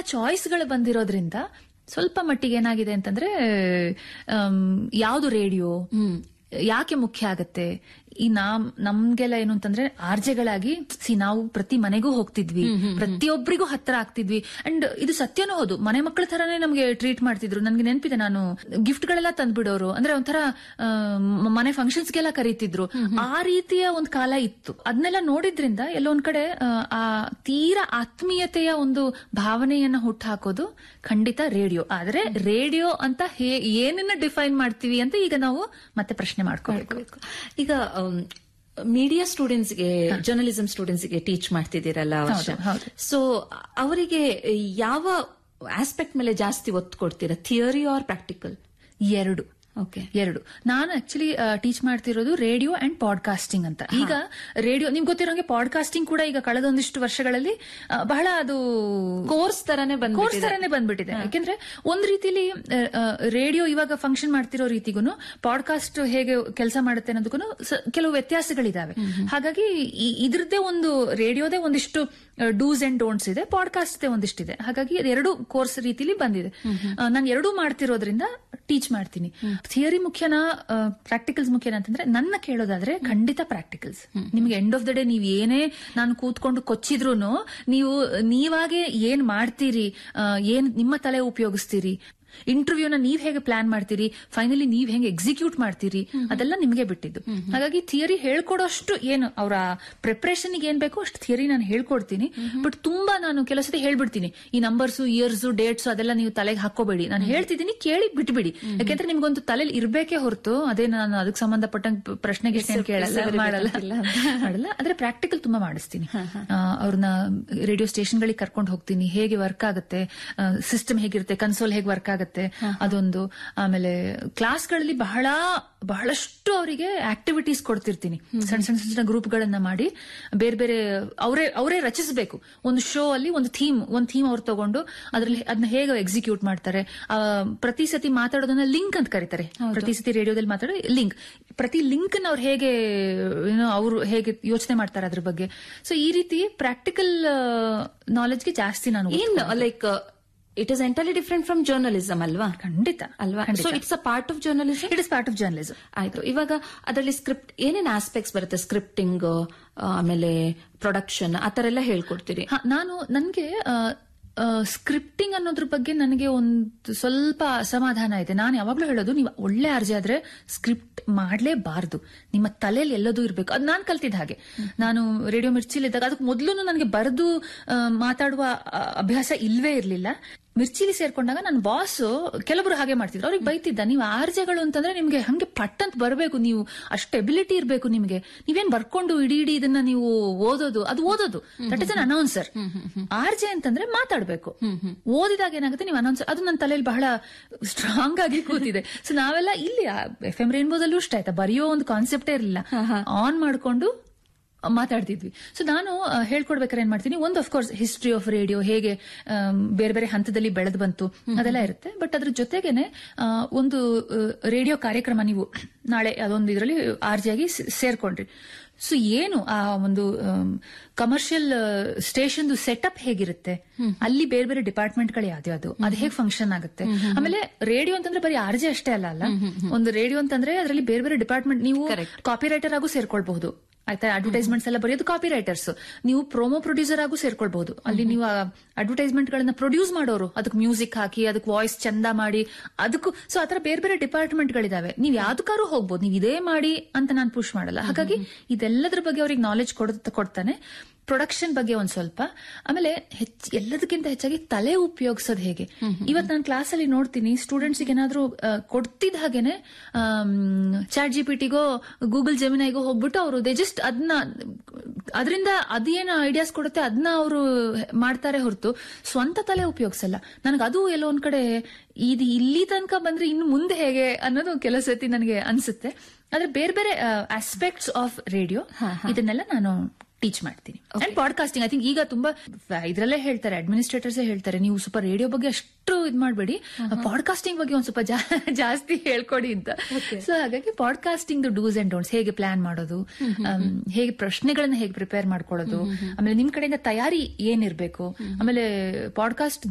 ಚಾಯ್ಸ್ಗಳು ಬಂದಿರೋದ್ರಿಂದ ಸ್ವಲ್ಪ ಮಟ್ಟಿಗೆ ಏನಾಗಿದೆ ಅಂತಂದ್ರೆ ಯಾವುದು ರೇಡಿಯೋ ಯಾಕೆ ಮುಖ್ಯ ಆಗತ್ತೆ ಈ ನಾಮ್ ನಮ್ಗೆಲ್ಲ ಏನು ಅಂತಂದ್ರೆ ಆರ್ಜೆಗಳಾಗಿ ಸಿ ನಾವು ಪ್ರತಿ ಮನೆಗೂ ಹೋಗ್ತಿದ್ವಿ ಪ್ರತಿಯೊಬ್ಬರಿಗೂ ಹತ್ರ ಆಗ್ತಿದ್ವಿ ಅಂಡ್ ಇದು ಸತ್ಯನೂ ಹೌದು ಮನೆ ಮಕ್ಕಳ ತರಾನೇ ನಮ್ಗೆ ಟ್ರೀಟ್ ಮಾಡ್ತಿದ್ರು ನನ್ಗೆ ನೆನಪಿದೆ ನಾನು ಗಿಫ್ಟ್ ಗಳೆಲ್ಲ ತಂದ್ಬಿಡೋರು ಅಂದ್ರೆ ಒಂಥರ ಆ, ಮ- ಮನೆ ಫಂಕ್ಷನ್ಸ್ಗೆಲ್ಲ ಕರೀತಿದ್ರು ಆ ರೀತಿಯ ಒಂದು ಕಾಲ ಇತ್ತು ಅದನ್ನೆಲ್ಲ ನೋಡಿದ್ರಿಂದ ಎಲ್ಲೊಂದ್ ಕಡೆ ಆ, ಆ ತೀರಾ ಆತ್ಮೀಯತೆಯ ಒಂದು ಭಾವನೆಯನ್ನ ಹುಟ್ಟು ಹಾಕೋದು ಖಂಡಿತ ರೇಡಿಯೋ ಆದ್ರೆ ರೇಡಿಯೋ ಅಂತ ಹೇ ಏನನ್ನ ಡಿಫೈನ್ ಮಾಡ್ತೀವಿ ಅಂತ ಈಗ ನಾವು ಮತ್ತೆ ಪ್ರಶ್ನೆ ಮಾಡ್ಕೋಬೇಕು ಈಗ ಮೀಡಿಯಾ ಸ್ಟೂಡೆಂಟ್ಸ್ಗೆ ಜರ್ನಲಿಸಂ ಸ್ಟೂಡೆಂಟ್ಸ್ಗೆ ಟೀಚ್ ಮಾಡ್ತಿದ್ದೀರಲ್ಲ ಹೌದು, ಹೌದು. ಸೊ ಅವರಿಗೆ ಯಾವ ಆಸ್ಪೆಕ್ಟ್ ಮೇಲೆ ಜಾಸ್ತಿ ಒತ್ತು ಕೊಡ್ತೀರಾ ಥಿಯರಿ ಆರ್ ಪ್ರಾಕ್ಟಿಕಲ್ ಎರಡು ಓಕೆ ಎರಡು ನಾನು ಆಕ್ಚುಲಿ ಟೀಚ್ ಮಾಡ್ತಿರೋದು ರೇಡಿಯೋ ಅಂಡ್ ಪಾಡ್ಕಾಸ್ಟಿಂಗ್ ಅಂತ ಈಗ ರೇಡಿಯೋ ನಿಮ್ಗೆ ಗೊತ್ತಿರೋಂಗೆ ಪಾಡ್ಕಾಸ್ಟಿಂಗ್ ಕೂಡ ಈಗ ಕಳೆದೊಂದಿಷ್ಟು ವರ್ಷಗಳಲ್ಲಿ ಆ, ಬಹಳ ಅದು ಕೋರ್ಸ್ ತರಾನೇ ಕೋರ್ಸ್ ಬಂದ್ಬಿಟ್ಟಿದೆ ತರನೇ ಬಂದ್ಬಿಟ್ಟಿದೆ ಯಾಕೆಂದ್ರೆ ಒಂದ್ ರೀತಿಲಿ ರೇಡಿಯೋ ಇವಾಗ ಫಂಕ್ಷನ್ ಮಾಡ್ತಿರೋ ರೀತಿಗೂ ಪಾಡ್ಕಾಸ್ಟ್ ಹೇಗೆ ಕೆಲಸ ಮಾಡುತ್ತೆ ಅನ್ನೋದಕ್ಕೂ ಕೆಲವು ವ್ಯತ್ಯಾಸಗಳಿದಾವೆ ಹಾಗಾಗಿ ಈ- ಇದ್ರದ್ದೇ ಒಂದು ರೇಡಿಯೋದೇ ಒಂದಿಷ್ಟು ಡೂಸ್ ಅಂಡ್ ಡೋಂಟ್ಸ್ ಇದೆ ಪಾಡ್ಕಾಸ್ಟ್ ಒಂದಿಷ್ಟಿದೆ ಹಾಗಾಗಿ ಎರಡು ಕೋರ್ಸ್ ರೀತಿಲಿ ಬಂದಿದೆ ನಾನು ಎರಡೂ ಮಾಡ್ತಿರೋದ್ರಿಂದ ಟೀಚ್ ಮಾಡ್ತೀನಿ ಥಿಯರಿ ಮುಖ್ಯನಾ ಪ್ರಾಕ್ಟಿಕಲ್ಸ್ ಮುಖ್ಯನಾ ಅಂತಂದ್ರೆ ನನ್ನ ಕೇಳೋದಾದ್ರೆ ಖಂಡಿತ ಪ್ರಾಕ್ಟಿಕಲ್ಸ್ ನಿಮ್ಗೆ ಎಂಡ್ ಆಫ್ ದ ಡೇ ನೀವ್ ಏನೇ ನಾನು ಕೂತ್ಕೊಂಡು ಕೊಚ್ಚಿದ್ರು ನೀವು ನೀವಾಗೆ ಏನ್ ಮಾಡ್ತೀರಿ ಆ, ಏನ್ ನಿಮ್ಮ ತಲೆ ಉಪಯೋಗಿಸ್ತೀರಿ ಇಂಟರ್ವ್ಯೂನ ನೀವ್ ಹೇಗೆ ಪ್ಲಾನ್ ಮಾಡ್ತೀರಿ ಫೈನಲಿ ನೀವ್ ಹೆಂಗೆ ಎಕ್ಸಿಕ್ಯೂಟ್ ಮಾಡ್ತೀರಿ ಅದೆಲ್ಲ ನಿಮ್ಗೆ ಬಿಟ್ಟಿದ್ದು ಹಾಗಾಗಿ ಥಿಯರಿ ಹೇಳ್ಕೊಡೋಷ್ಟು ಏನು ಅವರ ಪ್ರಿಪರೇಷನ್ ಏನ್ ಬೇಕೋ ಅಷ್ಟು ಥಿಯರಿ ನಾನು ಹೇಳ್ಕೊಡ್ತೀನಿ ಬಟ್ ತುಂಬಾ ನಾನು ಕೆಲವು ಸತಿ ಹೇಳ್ಬಿಡ್ತೀನಿ ಈ ನಂಬರ್ಸ್ ಇಯರ್ಸ್ ಡೇಟ್ಸ್ ಅದೆಲ್ಲ ನೀವು ತಲೆಗೆ ಹಾಕೋಬೇಡಿ ನಾನು ಹೇಳ್ತಿದ್ದೀನಿ ಕೇಳಿ ಬಿಟ್ಬಿಡಿ ಯಾಕೆಂದ್ರೆ ನಿಮ್ಗೊಂದು ತಲೆಯಲ್ಲಿ ಇರ್ಬೇಕೇ ಹೊರತು ಅದೇ ನಾನು ಅದಕ್ಕೆ ಸಂಬಂಧಪಟ್ಟಂಗೆ ಪ್ರಶ್ನೆಗೆ ಏನು ಕೇಳಲ್ಲ ಮಾಡಲ್ಲ ಮಾಡಲ್ಲ ಆದ್ರೆ ಪ್ರಾಕ್ಟಿಕಲ್ ತುಂಬಾ ಮಾಡಿಸ್ತೀನಿ ಆ, ಅವ್ರನ್ನ ರೇಡಿಯೋ ಸ್ಟೇಷನ್ಗಳಿಗೆ ಕರ್ಕೊಂಡು ಹೋಗ್ತೀನಿ ಹೇಗೆ ವರ್ಕ್ ಆಗುತ್ತೆ ಸಿಸ್ಟಮ್ ಹೇಗಿರುತ್ತೆ ಕನ್ಸೋಲ್ ಹೇಗೆ ವರ್ಕ್ ಆಗುತ್ತೆ ಅದೊಂದು ಆಮೇಲೆ ಕ್ಲಾಸ್ಗಳಲ್ಲಿ ಬಹಳ ಬಹಳಷ್ಟು ಅವರಿಗೆ ಆಕ್ಟಿವಿಟೀಸ್ ಕೊಡ್ತಿರ್ತೀನಿ ಸಣ್ಣ ಸಣ್ಣ ಸಣ್ಣ ಗ್ರೂಪ್ಗಳನ್ನ ಮಾಡಿ ಬೇರೆ ಬೇರೆ ಅವರೇ ಅವರೇ ರಚಿಸಬೇಕು ಒಂದು ಶೋ ಅಲ್ಲಿ ಒಂದು ಥೀಮ್ ಒಂದು ಥೀಮ್ ಅವ್ರು ತಗೊಂಡು ಅದ್ರಲ್ಲಿ ಅದನ್ನ ಹೇಗೆ ಎಕ್ಸಿಕ್ಯೂಟ್ ಮಾಡ್ತಾರೆ ಆ, ಪ್ರತಿ ಸತಿ ಮಾತಾಡೋದನ್ನ ಲಿಂಕ್ ಅಂತ ಕರೀತಾರೆ ಪ್ರತಿ ಸತಿ ರೇಡಿಯೋದಲ್ಲಿ ಮಾತಾಡೋ ಲಿಂಕ್ ಪ್ರತಿ ಲಿಂಕ್ ಅವ್ರು ಹೇಗೆ ಏನೋ ಅವರು ಹೇಗೆ ಯೋಚನೆ ಮಾಡ್ತಾರೆ ಅದ್ರ ಬಗ್ಗೆ ಸೊ ಈ ರೀತಿ ಪ್ರಾಕ್ಟಿಕಲ್ ನಾಲೆಜ್ಗೆ ಜಾಸ್ತಿ ನಾನು ಏನ್ like it is entirely different from journalism ಅಲ್ವಾ ಖಂಡಿತ ಅಲ್ವಾ so it's a part of journalism it is part of journalism ಆಯ್ತು ಇವಾಗ ಅದರಲ್ಲಿ ಸ್ಕ್ರಿಪ್ಟ್ ಏನೇನ್ ಆಸ್ಪೆಕ್ಟ್ಸ್ ಬರುತ್ತೆ ಸ್ಕ್ರಿಪ್ಟಿಂಗ್ ಆಮೇಲೆ ಪ್ರೊಡಕ್ಷನ್ ಆತರ ಎಲ್ಲ ಹೇಳ್ಕೊಡ್ತೀರಿ ಹ, ನಾನು ನನ್ಗೆ ಸ್ಕ್ರಿಪ್ಟಿಂಗ್ ಅನ್ನೋದ್ರ ಬಗ್ಗೆ ನನಗೆ ಒಂದು ಸ್ವಲ್ಪ ಅಸಮಾಧಾನ ಇದೆ ನಾನು ಯಾವಾಗ್ಲೂ ಹೇಳೋದು ನೀವು ಒಳ್ಳೆ ಅರ್ಜಿ ಆದ್ರೆ ಸ್ಕ್ರಿಪ್ಟ್ ಮಾಡ್ಲೇಬಾರ್ದು ನಿಮ್ಮ ತಲೆಯಲ್ಲಿ ಎಲ್ಲದೂ ಇರ್ಬೇಕು ಅದು ನಾನು ಕಲ್ತಿದ್ದ ಹಾಗೆ ನಾನು ರೇಡಿಯೋ ಮಿರ್ಚಿಲಿದ್ದಾಗ ಅದಕ್ಕೆ ಮೊದಲು ನನಗೆ ಬರೆದು ಮಾತಾಡುವ ಆ, ಅಭ್ಯಾಸ ಇಲ್ವೇ ಇರ್ಲಿಲ್ಲ ಮಿರ್ಚಿಲಿ ಸೇರ್ಕೊಂಡಾಗ ನನ್ನ ಬಾಸ್ ಕೆಲವರು ಹಾಗೆ ಮಾಡ್ತಿದ್ರು ಅವ್ರಿಗೆ ಬೈತಿದ್ದ ನೀವು ಆರ್ಜೆಗಳು ಅಂತಂದ್ರೆ ನಿಮ್ಗೆ ಹಂಗೆ ಪಟ್ ಅಂತ ಬರಬೇಕು ನೀವು ಅಷ್ಟು ಎಬಿಲಿಟಿ ಇರಬೇಕು ನಿಮ್ಗೆ ನೀವೇನ್ ಬರ್ಕೊಂಡು ಇಡೀ ಇಡೀ ಇದನ್ನ ನೀವು ಓದೋದು ಅದು ಓದೋದು that is an announcer RJ ಅಂತಂದ್ರೆ ಮಾತಾಡ್ಬೇಕು ಓದಿದಾಗ ಏನಾಗುತ್ತೆ ನೀವು ಅನೌನ್ಸರ್ ಅದು ನನ್ನ ತಲೆಯಲ್ಲಿ ಬಹಳ ಸ್ಟ್ರಾಂಗ್ ಆಗಿ ಕೂತಿದೆ ಸೊ ನಾವೆಲ್ಲ ಇಲ್ಲಿ ಎಫ್ ಎಂ ರೇನ್ಬೋದಲ್ಲೂ ಇಷ್ಟ ಆಯ್ತಾ ಬರೆಯೋ ಒಂದು ಕಾನ್ಸೆಪ್ಟೇ ಇರಲಿಲ್ಲ ಆನ್ ಮಾಡ್ಕೊಂಡು ಮಾತಾಡ್ತಿದ್ವಿ ಸೊ ನಾನು ಆ, ಹೇಳ್ಕೊಡ್ಬೇಕಾದ್ರೆ ಏನ್ ಮಾಡ್ತೀನಿ ಒಂದು ಅಫ್ಕೋರ್ಸ್ ಹಿಸ್ಟ್ರಿ ಆಫ್ ರೇಡಿಯೋ ಹೇಗೆ ಆಮ್, ಬೇರೆ ಬೇರೆ ಹಂತದಲ್ಲಿ ಬೆಳೆದು ಬಂತು ಅದೆಲ್ಲ ಇರುತ್ತೆ ಬಟ್ ಅದ್ರ ಜೊತೆಗೇನೆ ಆ, ಒಂದು ರೇಡಿಯೋ ಕಾರ್ಯಕ್ರಮ ನೀವು ನಾಳೆ ಅದೊಂದು ಇದರಲ್ಲಿ ಆರ್ಜಿಯಾಗಿ ಸೇರ್ಕೊಂಡ್ರಿ ಸೊ ಏನು ಆ ಒಂದು ಕಮರ್ಷಿಯಲ್ ಸ್ಟೇಷನ್ ಸೆಟಪ್ ಹೇಗಿರುತ್ತೆ ಅಲ್ಲಿ ಬೇರೆ ಬೇರೆ ಡಿಪಾರ್ಟ್ಮೆಂಟ್ಗಳು ಯಾವ್ದು ಅದು ಹೇಗೆ ಫಂಕ್ಷನ್ ಆಗುತ್ತೆ ಆಮೇಲೆ ರೇಡಿಯೋ ಅಂತಂದ್ರೆ ಬರೀ ಆರ್ಜೆ ಅಷ್ಟೇ ಅಲ್ಲ ಅಲ್ಲ ಒಂದು ರೇಡಿಯೋ ಅಂತಂದ್ರೆ ಅದರಲ್ಲಿ ಬೇರೆ ಬೇರೆ ಡಿಪಾರ್ಟ್ಮೆಂಟ್ ನೀವು ಕಾಪಿ ರೈಟರ್ ಆಗೂ ಸೇರ್ಕೊಳ್ಬಹುದು ಆಯ್ತಾ ಅಡ್ವರ್ಟೈಸ್ಮೆಂಟ್ಸ್ ಎಲ್ಲ ಬರೆಯೋದು ಕಾಪಿ ರೈಟರ್ಸ್ ನೀವು ಪ್ರೋಮೋ ಪ್ರೊಡ್ಯೂಸರ್ ಆಗೂ ಸೇರ್ಕೊಳ್ಬಹುದು ಅಲ್ಲಿ ನೀವು ಅಡ್ವರ್ಟೈಸ್ಮೆಂಟ್ ಗಳನ್ನ ಪ್ರೊಡ್ಯೂಸ್ ಮಾಡೋರು ಅದಕ್ಕೆ ಮ್ಯೂಸಿಕ್ ಹಾಕಿ ಅದಕ್ಕೆ ವಾಯ್ಸ್ ಚಂದ ಮಾಡಿ ಅದಕ್ಕೂ ಸೊ ಆತರ ಬೇರೆ ಬೇರೆ ಡಿಪಾರ್ಟ್ಮೆಂಟ್ ಗಳಿದಾವೆ ನೀವು ಯಾವ್ದಕ್ಕಾರು ಹೋಗ್ಬೋದು ನೀವು ಇದೇ ಮಾಡಿ ಅಂತ ನಾನು ಪುಷ್ ಮಾಡಲ್ಲ ಹಾಗಾಗಿ ಇದೆಲ್ಲದ್ರ ಬಗ್ಗೆ ಅವ್ರಿಗೆ ನಾಲೆಜ್ ಕೊಡ್ತಾನೆ ಪ್ರೊಡಕ್ಷನ್ ಬಗ್ಗೆ ಒಂದ್ ಸ್ವಲ್ಪ ಆಮೇಲೆ ಹೆಚ್ಚ್ ಎಲ್ಲದಕ್ಕಿಂತ ಹೆಚ್ಚಾಗಿ ತಲೆ ಉಪಯೋಗಿಸೋದು ಹೇಗೆ ಇವತ್ ನಾನು ಕ್ಲಾಸ್ ಅಲ್ಲಿ ನೋಡ್ತೀನಿ ಸ್ಟೂಡೆಂಟ್ಸ್ ಏನಾದ್ರೂ ಆ, ಕೊಡ್ತಿದ್ದ ಹಾಗೇನೆ ಚಾಟ್ ಜಿ ಪಿ ಟಿಗೋ ಗೂಗಲ್ ಜಮಿನೈಗೋ ಹೋಗ್ಬಿಟ್ಟು ಅವರು ದೇ ಜಸ್ಟ್ ಅದನ್ನ ಅದರಿಂದ ಅದೇನು ಐಡಿಯಾಸ್ ಕೊಡುತ್ತೆ ಅದನ್ನ ಅವರು ಮಾಡ್ತಾರೆ ಹೊರತು ಸ್ವಂತ ತಲೆ ಉಪಯೋಗಿಸಲ್ಲ ನನಗೆ ಅದು ಎಲ್ಲೋ ಒಂದ್ ಕಡೆ ಇದು ಇಲ್ಲಿ ತನಕ ಬಂದ್ರೆ ಇನ್ನು ಮುಂದೆ ಹೇಗೆ ಅನ್ನೋದು ಕೆಲವು ಸತಿ ನನಗೆ ಅನ್ಸುತ್ತೆ ಆದ್ರೆ ಬೇರೆ ಬೇರೆ ಆಸ್ಪೆಕ್ಟ್ಸ್ ಆಫ್ ರೇಡಿಯೋ ಇದನ್ನೆಲ್ಲ ನಾನು ಟೀಚ್ ಮಾಡ್ತೀನಿ ಅಂಡ್ ಪಾಡ್ಕಾಸ್ಟಿಂಗ್ ಐ ಥಿಂಕ್ ಈಗ ತುಂಬಾ ಇದ್ರಲ್ಲೇ ಹೇಳ್ತಾರೆ ಅಡ್ಮಿನಿಸ್ಟ್ರೇಟರ್ಸ್ ಹೇಳ್ತಾರೆ ನೀವು ಸ್ವಲ್ಪ ರೇಡಿಯೋ ಬಗ್ಗೆ ಅಷ್ಟು ಇದ್ ಮಾಡ್ಬೇಡಿ ಪಾಡ್ಕಾಸ್ಟಿಂಗ್ ಬಗ್ಗೆ ಒಂದ್ ಸ್ವಲ್ಪ ಜಾ- ಜಾಸ್ತಿ ಹೇಳ್ಕೊಡಿ ಅಂತ ಸೊ ಹಾಗಾಗಿ ಪಾಡ್ಕಾಸ್ಟಿಂಗ್ ಡೂಸ್ ಅಂಡ್ ಡೋಂಟ್ಸ್ ಹೇಗೆ ಪ್ಲಾನ್ ಮಾಡೋದು ಆಮ್, ಹೇಗೆ ಪ್ರಶ್ನೆಗಳನ್ನ ಹೇಗೆ ಪ್ರಿಪೇರ್ ಮಾಡ್ಕೊಳ್ಳೋದು ಆಮೇಲೆ ನಿಮ್ ಕಡೆಯಿಂದ ತಯಾರಿ ಏನಿರ್ಬೇಕು ಆಮೇಲೆ ಪಾಡ್ಕಾಸ್ಟ್